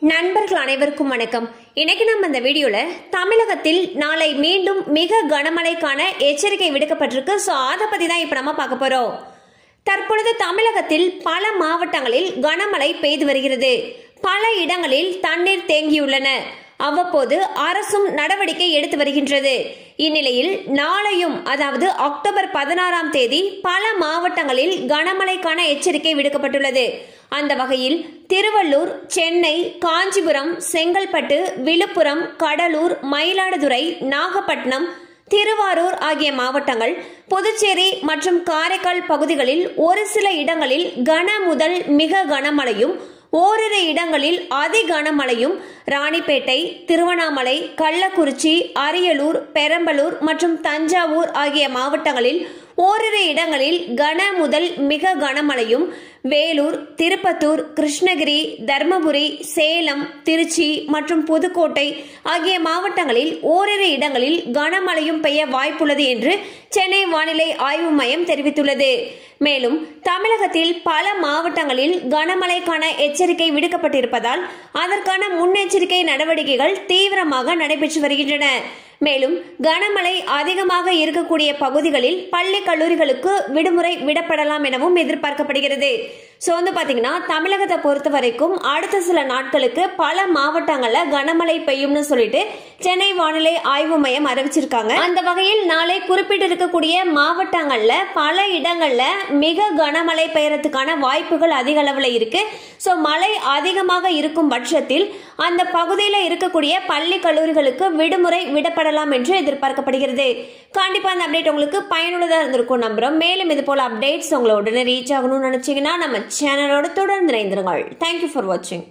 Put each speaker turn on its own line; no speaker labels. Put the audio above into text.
நண்பர்கள் அனைவருக்கும் வணக்கம் இன்னைக்கு நம்ம இந்த வீடியோல தமிழகத்தில் நாளை மீண்டும் மிக கனமழைக்கான எச்சரிக்கை விடுக்கப்பட்டிருக்கு ஸோ அதை பத்தி தான் இப்போ நம்ம பார்க்க போறோம் தற்பொழுது தமிழகத்தில் பல மாவட்டங்களில் கனமழை பெய்து வருகிறது பல இடங்களில் தண்ணீர் தேங்கியுள்ளன அவ்வப்போது அரசும் நடவடிக்கை எடுத்து வருகின்றது இந்நிலையில் நாளையும் அதாவது அக்டோபர் பதினாறாம் தேதி பல மாவட்டங்களில் கனமழைக்கான எச்சரிக்கை விடுக்கப்பட்டுள்ளது அந்த வகையில் திருவள்ளூர் சென்னை காஞ்சிபுரம் செங்கல்பட்டு விழுப்புரம் கடலூர் மயிலாடுதுறை நாகப்பட்டினம் திருவாரூர் ஆகிய மாவட்டங்கள் புதுச்சேரி மற்றும் காரைக்கால் பகுதிகளில் ஒரு சில இடங்களில் கன முதல் மிக கனமழையும் ஓரிரு இடங்களில் அதி கனமழையும் ராணிப்பேட்டை திருவண்ணாமலை கள்ளக்குறிச்சி அரியலூர் பெரம்பலூர் மற்றும் தஞ்சாவூர் ஆகிய மாவட்டங்களில் ஓரிரு இடங்களில் கன முதல் மிக கனமழையும் வேலூர் திருப்பத்தூர் கிருஷ்ணகிரி தர்மபுரி சேலம் திருச்சி மற்றும் புதுக்கோட்டை ஆகிய மாவட்டங்களில் ஓரிரு இடங்களில் கனமழையும் பெய்ய வாய்ப்புள்ளது என்று சென்னை வானிலை ஆய்வு மையம் தெரிவித்துள்ளது மேலும் தமிழகத்தில் பல மாவட்டங்களில் கனமழைக்கான எச்சரிக்கை விடுக்கப்பட்டிருப்பதால் அதற்கான முன்னெச்சரிக்கை நடவடிக்கைகள் தீவிரமாக நடைபெற்று வருகின்றன மேலும் கனமழை அதிகமாக இருக்கக்கூடிய பகுதிகளில் பள்ளி கல்லூரிகளுக்கு விடுமுறை விடப்படலாம் எனவும் எதிர்பார்க்கப்படுகிறது ஸோ வந்து பார்த்தீங்கன்னா தமிழகத்தை பொறுத்த வரைக்கும் அடுத்த சில நாட்களுக்கு பல மாவட்டங்களில் கனமழை பெய்யும்னு சொல்லிட்டு சென்னை வானிலை ஆய்வு மையம் அறிவிச்சிருக்காங்க அந்த வகையில் நாளை குறிப்பிட்டிருக்கக்கூடிய மாவட்டங்கள்ல பல இடங்கள்ல மிக கனமழை பெய்யறதுக்கான வாய்ப்புகள் அதிக அளவில் இருக்கு ஸோ மழை அதிகமாக இருக்கும் பட்சத்தில் அந்த பகுதியில் இருக்கக்கூடிய பள்ளி கல்லூரிகளுக்கு விடுமுறை விடப்படலாம் என்று எதிர்பார்க்கப்படுகிறது கண்டிப்பா அந்த அப்டேட் உங்களுக்கு பயனுள்ளதாக இருந்திருக்கும் நம்புறோம் மேலும் இது போல அப்டேட்ஸ் உங்களை உடனே ரீச் ஆகணும்னு நினைச்சீங்கன்னா நம்ம சேனலோட தொடர்ந்து இணைந்திருங்கள் தேங்க்யூ ஃபார் வாட்சிங்